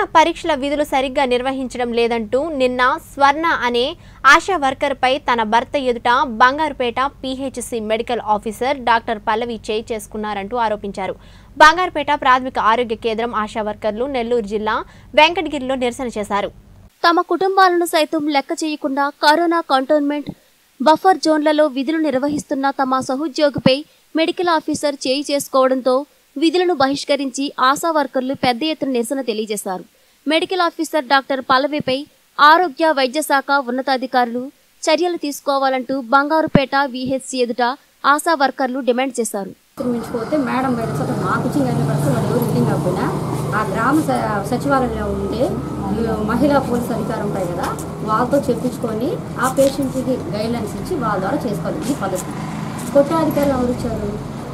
పరీక్షల విధులు సరిగ్గా నిర్వహించడం లేదంటూ నిన్న స్వర్ణ అనే ఆశా వర్కర్పై తన భర్త ఎదుట Bangarupet P H C medical officer doctor Pallavi చేయి చేసుకున్నారంటూ ఆరోపించారు బంగారుపేట ప్రాథమిక ఆరోగ్య కేంద్రం ఆశా వర్కర్లు నెల్లూరు జిల్లా వెంకటగిరిలో నిరసన చేశారు తమ కుటుంబాలను సైతం లెక్క చేయకుండా కరోనా కంటోన్మెంట్ బఫర్ జోన్లలో విధులు నిర్వహిస్తున్న తమ సహోద్యోగిపై మెడికల్ ఆఫీసర్ చేయి చేసుకోవడంతో విధులను బహిష్కరించి ఆశా వర్కర్లు పెద్ద ఎత్తున నిరసన తెలియజేశారు మెడికల్ ఆఫీసర్ డాక్టర్ పల్లవిపై ఆరోగ్య వైద్య శాఖ ఉన్నతాధికారులు చర్యలు తీసుకోవాలంటూ బంగారుపేట విహెచ్సి ఎదుట ఆశా వర్కర్లు డిమాండ్ చేశారు మించిపోతే మేడం బయట అసలు మాకు ఇచ్చిన అన్ని పరిస్థితులు వాళ్ళు ఎవరు మీటింగ్ కాకపోయినా ఆ గ్రామ స- సచివాలయంలో ఉండే ఈ మహిళా పోలీస్ అధికారం ఉంటాయి కదా వాళ్ళతో చెప్పించుకొని ఆ పేషెంట్కి గైడ్లైన్స్ ఇచ్చి వాళ్ళ ద్వారా చేసుకోవాలి ఇది పద్ధతి కొట్టే అధికారులు ఎవరు ఇచ్చారు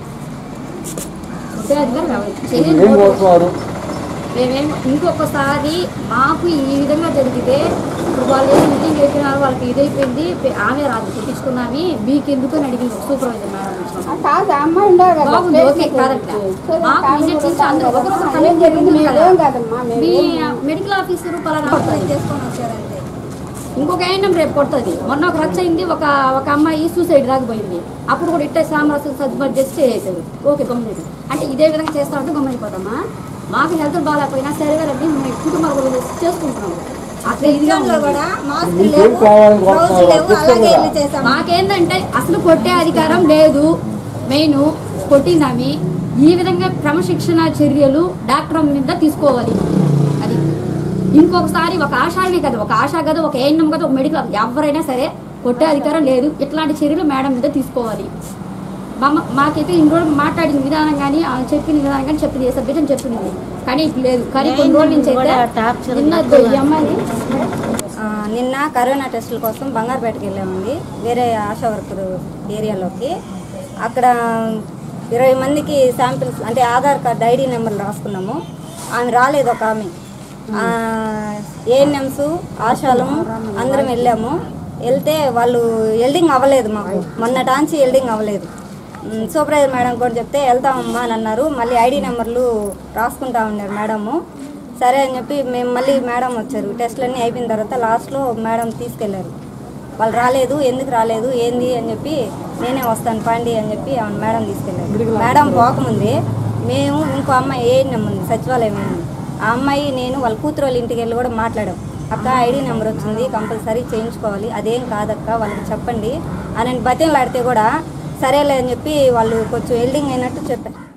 కొట్టే అధికారులు ఎవరు ఏం ఇచ్చారు కోరుతున్నారు మేమేం ఇంకొకసారి మాకు ఈ విధంగా జరిగితే ఇప్పుడు వాళ్ళు ఏం మీటింగ్ అయిపోయినారు వాళ్ళకి ఇదైపోయింది పె- ఆమె రాదు తెప్పించుకున్నామి మీకు ఎందుకు అని అడిగింది సూపర్వైజర్ మేడం వచ్చినప్పుడు. కాదు అమ్మ ఉండాలి కదా బాగుంది ఓకే కాదంట మాకు విజిట్ చేసి అందరూ ఒకరొకరు కనెక్ట్ జరిగింది జరిగింది మేమేం కాదమ్మా మేము మీ మెడికల్ ఆఫీసర్ పలానా చేసుకొని వచ్చారంటే ఇంకొక ఆయన రేపు కొడుతుంది మొన్న ఒక రచ్చ అయింది ఒక ఒక అమ్మాయి సూసైడ్ రాకపోయింది అప్పుడు కూడా ఇట్టే సామరస్యం సర్దుబాటు చేసి చేసేసారు ఓకే గమ్ముని అంటే ఇదే విధంగా చేస్తా ఉంటే గమ్మునిపోతామా మాకు హెల్త్ బాగాలేకపోయినా సరే కదండి మేము కుటుంబాల గురించి చేసుకుంటున్నాము అట్లా ఇదిగా కూడా మాస్క్ మీకేం లేవు కావాలని గ్లౌజ్ లేవు కోరుతున్నారు అలాగే చెప్తే వెళ్ళి చేసాం మాకేందంటే అసలు కొట్టే అధికారం లేదు మెయిన్ కొట్టిందామి ఈ విధంగా క్రమశిక్షణ చర్యలు డాక్టర్ మీద తీసుకోవాలి అది ఇంకొకసారి ఒక ఆశానే కదా ఒక ఆశా కదా ఒక ఏఎన్ఎం కదా ఒక మెడికల్ ఎవరైనా సరే కొట్టే అధికారం లేదు ఇట్లాంటి చర్యలు మేడం మీద తీసుకోవాలి మా మాకైతే ఇన్ని రోజులు మాట్లాడిన విధానం కానీ ఆమె చెప్పిన విధానం కానీ చెప్పింది ఏ సబ్జెక్ట్ చెప్పింది కానీ ఇప్పుడు లేదు కానీ కొన్ని రోజుల నుంచి అయితే నిన్న ఈ అమ్మాయిని ఆ, నిన్న కరోనా టెస్టుల కోసం బంగారుపేటకి వెళ్ళామండి వేరే ఆశా వర్కర్ ఏరియాలోకి అక్కడ ఇరవై మందికి శాంపిల్స్ అంటే ఆధార్ కార్డ్ ఐడి నెంబర్లు రాసుకున్నాము ఆమె రాలేదు ఒక ఆమె ఏఎన్ఎంస్ ఆశాలము అందరం వెళ్ళాము వెళ్తే వాళ్ళు ఎల్డింగ్ అవ్వలేదు మాకు మొన్నటాంచి ఎల్డింగ్ అవ్వలేదు ఉమ్, సూపర్వైజర్ మేడం కూడా చెప్తే వెళ్తామమ్మా అని అన్నారు మళ్ళీ ఐడి నెంబర్లు రాసుకుంటా ఉన్నారు మేడము సరే అని చెప్పి మేము మళ్ళీ మేడం వచ్చారు టెస్ట్లన్నీ అయిపోయిన తర్వాత లాస్ట్లో మేడం తీసుకెళ్లారు వాళ్ళు రాలేదు ఎందుకు రాలేదు ఏంది అని చెప్పి నేనే వస్తాను పాండి అని చెప్పి ఆమె మేడం తీసుకెళ్ళారు మేడం పోకముందే మేము ఇంకో అమ్మాయి ఏ ఉంది సచివాలయం ఉంది ఆ అమ్మాయి నేను వాళ్ళ కూతురు వాళ్ళ ఇంటికి వెళ్ళి కూడా మాట్లాడాం అక్క ఐడి నెంబర్ వచ్చింది కంపల్సరీ చేయించుకోవాలి అదేం కాదక్క వాళ్ళకి చెప్పండి అని బతిలాడితే కూడా సరేలే అని చెప్పి వాళ్ళు కొంచెం ఎల్డింగ్ అయినట్టు చెప్పారు